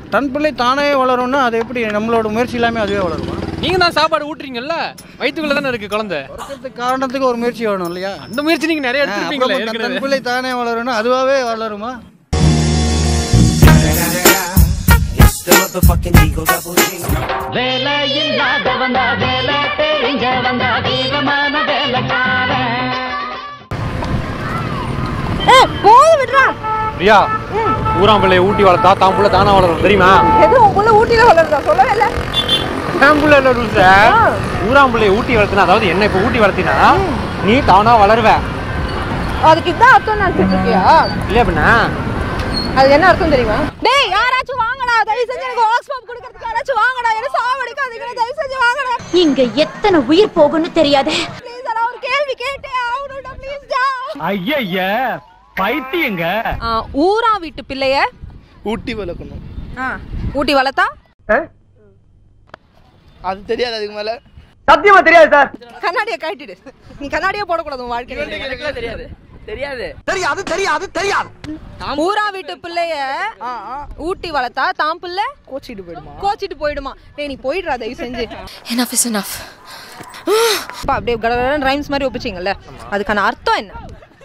தன் பிள்ளை தானே வளரும்னா அது எப்படி நம்மளோட முயற்சி இல்லாமல் அதுவே வளருமா நீங்க தான் சாப்பாடு ஊட்டுறீங்கல்ல வயிற்றுக்குள்ள தானே இருக்கு குழந்தை பிறக்கிறதுக்கு காரணத்துக்கு ஒரு முயற்சி வேணும் இல்லையா அந்த முயற்சி நீங்க நிறைய ஆ, எடுத்துருப்பீங்களே அப்புறம் தன் ஏற்கனவே. பிள்ளை தானே வளரும்னா அதுவாகவே வளருமா வேலை இல்லாத வந்தா வேலை தெரிஞ்ச வந்தா வீரமான வேலைக்காரன் போது விடுறா பிரியா ஊராம் பிள்ளைய ஊட்டி வளர்த்தா தான் புள்ள தானா வளரும் தெரியுமா எது உங்களும் ஊட்டியில வளருதா சொல்லவே இல்லை என் புள்ள என்ன ரூல்ஸ் ஊராம் பிள்ளைய ஊட்டி வளர்த்தினா அதாவது என்ன இப்ப ஊட்டி வளர்த்தினா நீ தானா வளருவ அதுக்கு இதான் அர்த்தம் நினைச்சிட்டு இருக்கியா இல்லையா பின்ன அது என்ன அர்த்தம் தெரியுமா டேய் யாராச்சும் வாங்கடா தயவு செஞ்சு எனக்கு ஆக்ஸ்பாப் கொடுக்கறதுக்கு யாராச்சும் வாங்கடா என்ன சாவடிக்காதீங்க தயவு செஞ்சு வாங்கடா இங்க எத்தனை உயிர் போகும்னு தெரியாது ப்ளீஸ் நான் ஒரு கேள்வி கேட்டே ஆகணும்டா ப்ளீஸ் டா ஐய பைத்தியங்க ஊரா வீட்டு பிள்ளைய ஊட்டி வளர்க்கணும் ஊட்டி வளர்த்தா அது தெரியாது அதுக்கு மேல சத்தியமா தெரியாது சார் கண்ணாடியை கட்டிடு நீ கண்ணாடியே போடக்கூடாது உன் வாழ்க்கையில எனக்குலாம் தெரியாது தெரியாது தெரியாது தெரியாது தெரியாது ஊரா வீட்டு பிள்ளைய ஊட்டி வளர்த்தா தான் பிள்ளை கோச்சிட்டு போயிடுமா கோச்சிட்டு போயிடுமா டேய் நீ போயிடுறா தயவு செஞ்சு enough is enough அப்பா அப்படியே கடகடன்னு ரைம்ஸ் மாதிரி ஒப்பிச்சிங்கல்ல அதுக்கான அர்த்தம் என்ன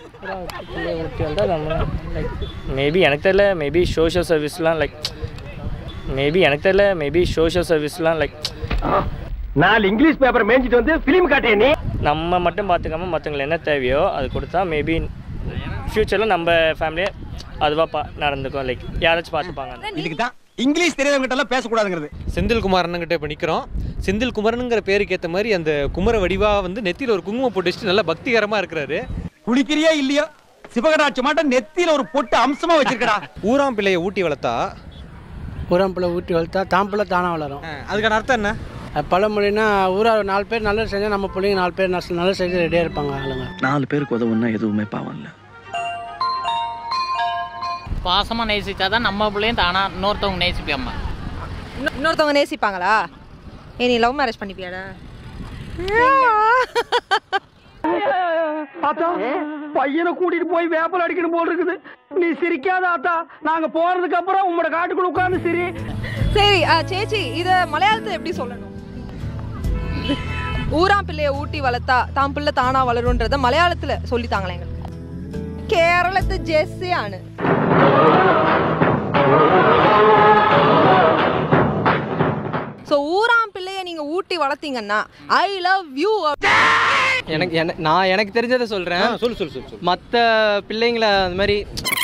மேபி எனக்கு தெரியல மேபி சோஷியல் சர்வீஸ்லாம் லைக் மேபி எனக்கு தெரியல மேபி சோஷியல் சர்வீஸ்லாம் லைக் நாலு இங்கிலீஷ் பேப்பர் மேய்ஞ்சிட்டு வந்து பிலிம் காட்டிய நீ நம்ம மட்டும் பார்த்துக்காம மற்றவங்களுக்கு என்ன தேவையோ அது கொடுத்தா மேபி ஃப்யூச்சரில் நம்ம ஃபேமிலியே அதுவாக பா நடந்துக்கும் லைக் யாராச்சும் பார்த்துப்பாங்க இதுக்கு தான் இங்கிலீஷ் தெரியாதவங்க எல்லாம் பேசக்கூடாதுங்கிறது செந்தில் குமாரனுங்கிட்ட இப்போ நிற்கிறோம் செந்தில் குமரனுங்கிற பேருக்கு ஏற்ற மாதிரி அந்த குமர வடிவா வந்து நெத்தியில் ஒரு குங்குமம் போட்டு வச்சுட்டு நல்லா பக்திகரமாக இருக்கிறாரு குளிக்கிறியா இல்லையோ சிவகடாட்சி மாட்டம் நெத்தியில ஒரு பொட்டு அம்சமா வச்சிருக்கடா ஊராம் பிள்ளையை ஊட்டி வளர்த்தா உரம்பில் ஊட்டி வளர்த்தா தாம்பிள்ளை தானாக வளரும் அதுக்கான அர்த்தம் என்ன அது பழமொழினா ஊரா நாலு பேர் நல்லது செஞ்சால் நம்ம பிள்ளைங்க நாலு பேர் நல்ல நல்லது செஞ்சு ரெடியாக இருப்பாங்க ஆளுங்க நாலு பேருக்கு உதவுன்னா எதுவுமே பாவம் இல்லை பாசமா நேசிச்சாதான் நம்ம பிள்ளையும் தானா இன்னொருத்தவங்க நேசிப்பாம்மா இன்னொ- இன்னொருத்தவங்க நேசிப்பாங்களா ஏ நீ லவ் மேரேஜ் பண்ணிப்பியாடா ஆத்தா பையனை கூட்டிட்டு போய் வேப்பல் அடிக்கணும் போல் இருக்குது நீ சிரிக்காத ஆத்தா நாங்க போறதுக்கு அப்புறம் உங்களோட காட்டுக்குள்ள உட்கார்ந்து சிரி சரி ஆ, சேச்சி இத மலையாளத்துல எப்படி சொல்லணும் ஊராம் பிள்ளைய ஊட்டி வளர்த்தா தாம் பிள்ளை தானா வளரும்ன்றத மலையாளத்துல சொல்லித்தாங்களே எங்களுக்கு കേരളത്തെ ജെസ്സിയാണ് ஸோ ஊராம் பிள்ளைய நீங்க ஊட்டி வளர்த்தீங்கன்னா ஐ லவ் யூ எனக்கு என- நான் எனக்கு தெரிஞ்சதை சொல்றேன் சொல்லு சொல்லு சொல்லு சொல்லு மற்ற பிள்ளைங்களை அந்த மாதிரி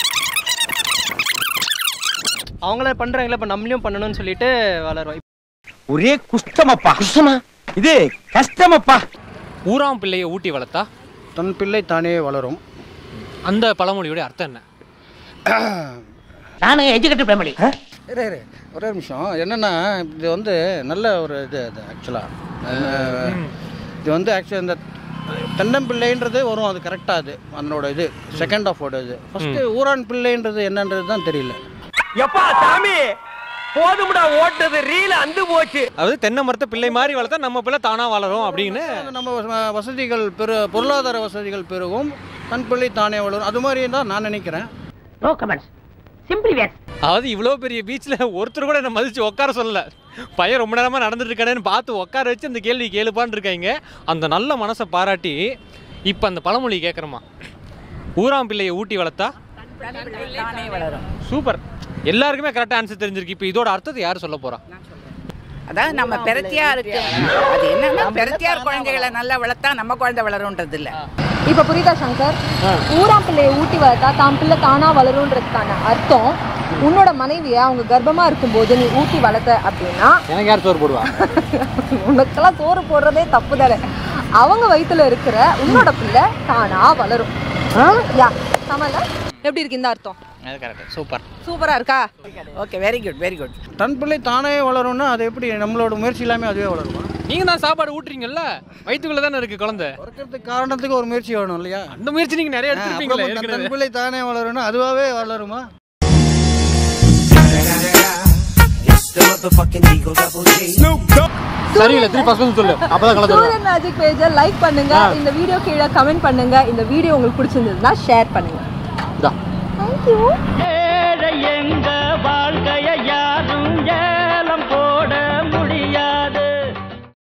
அவங்கள பண்றாங்களே இப்போ நம்மளையும் பண்ணணும்னு சொல்லிட்டு வளரும் ஒரே குஷ்டமப்பா குஷ்டமா இது கஷ்டமப்பா ஊராம் பிள்ளையை ஊட்டி வளர்த்தா தன் பிள்ளை தானே வளரும் அந்த பழமொழியோட அர்த்தம் என்ன நானும் எஜுகேட்டட் ஃபேமிலி இரு இரு ஒரே நிமிஷம் என்னென்னா இது வந்து நல்ல ஒரு இது அது ஆக்சுவலாக இது வந்து ஆக்சுவலி இந்த தென்னம்பிள்ளைன்றது வரும் அது கரெக்டாக அது அதனோட இது செகண்ட் ஆஃப் வேர்டு இது ஃபஸ்ட்டு ஊரான் பிள்ளைன்றது என்னன்றது தான் தெரியல எப்பா சாமி போதும்டா ஓட்டது ரீல அந்து போச்சு அதாவது தென்னை மரத்தை பிள்ளை மாதிரி வளர்த்தா நம்ம பிள்ளை தானா வளரும் அப்படின்னு அது நம்ம வச- வசதிகள் பெரு பொருளாதார வசதிகள் பெருகும் தன் பிள்ளை தானே வளரும் அது மாதிரி தான் நான் நினைக்கிறேன் நோ கமெண்ட்ஸ் சிம்பிளி வேஸ் அதாவது இவ்வளோ பெரிய பீச்சில் ஒருத்தர் கூட என்ன மதிச்சு உட்கார சொல்லல பையன் ரொம்ப நேரமாக நடந்துட்டு இருக்கானேன்னு பார்த்து உட்கார வச்சு அந்த கேள்வி கேளுப்பான்னு இருக்காங்க அந்த நல்ல மனசை பாராட்டி இப்போ அந்த பழமொழி கேட்குறோமா ஊராம் பிள்ளையை ஊட்டி வளர்த்தா சூப்பர் எல்லாருக்குமே கரெக்டாக ஆன்சர் தெரிஞ்சிருக்கு இப்போ இதோட அர்த்தத்தை யார் சொல்ல போறா அதாவது நம்ம பெருத்தியா இருக்கு அது என்னன்னா பெருத்தியார் குழந்தைகளை நல்லா வளர்த்தா நம்ம குழந்தை வளரும்ன்றது இல்ல இப்ப புரியுதா சங்கர் ஊராம் பிள்ளைய ஊட்டி வளர்த்தா தாம் பிள்ளை தானா வளரும்ன்றதுக்கான அர்த்தம் உன்னோட மனைவிய அவங்க கர்ப்பமா இருக்கும்போது நீ ஊட்டி வளர்த்த அப்படின்னா எனக்கு யார் சோறு போடுவா உனக்கெல்லாம் சோறு போடுறதே தப்பு தானே அவங்க வயித்துல இருக்கிற உன்னோட பிள்ளை தானா வளரும் யா சமல எப்படி இருக்கு இந்த அர்த்தம் அது கரெக்ட் சூப்பர் சூப்பரா இருக்கா okay very good very good தன் பிள்ளை தானே வளரும்னா அது எப்படி நம்மளோட முயற்சி இல்லாமல் அதுவே வளருமா நீங்கள் தான் சாப்பாடு ஊட்டுறீங்கல்ல வயிற்றுக்குள்ள தானே இருக்கு குழந்தை பிறக்கிறதுக்கு காரணத்துக்கு ஒரு முயற்சி வேணும் இல்லையா அந்த முயற்சி நீங்கள் நிறைய ஆ, எடுத்துருப்பீங்களே அப்புறம் தன் ஏற்கனவே பிள்ளை தானே வளரும்னா அதுவாகவே வளருமா சரியில்லை திருப்பி ஃபஸ்ட் சொல்லு அப்பதான் கலந்து சூரியன் மேஜிக் பேஜை லைக் பண்ணுங்க இந்த வீடியோ கீழே கமெண்ட் பண்ணுங்க இந்த வீடியோ உங்களுக்கு பிடிச்சிருந்ததுன்னா ஷேர் பண்ணுங்க இந்தா தேங்க்யூ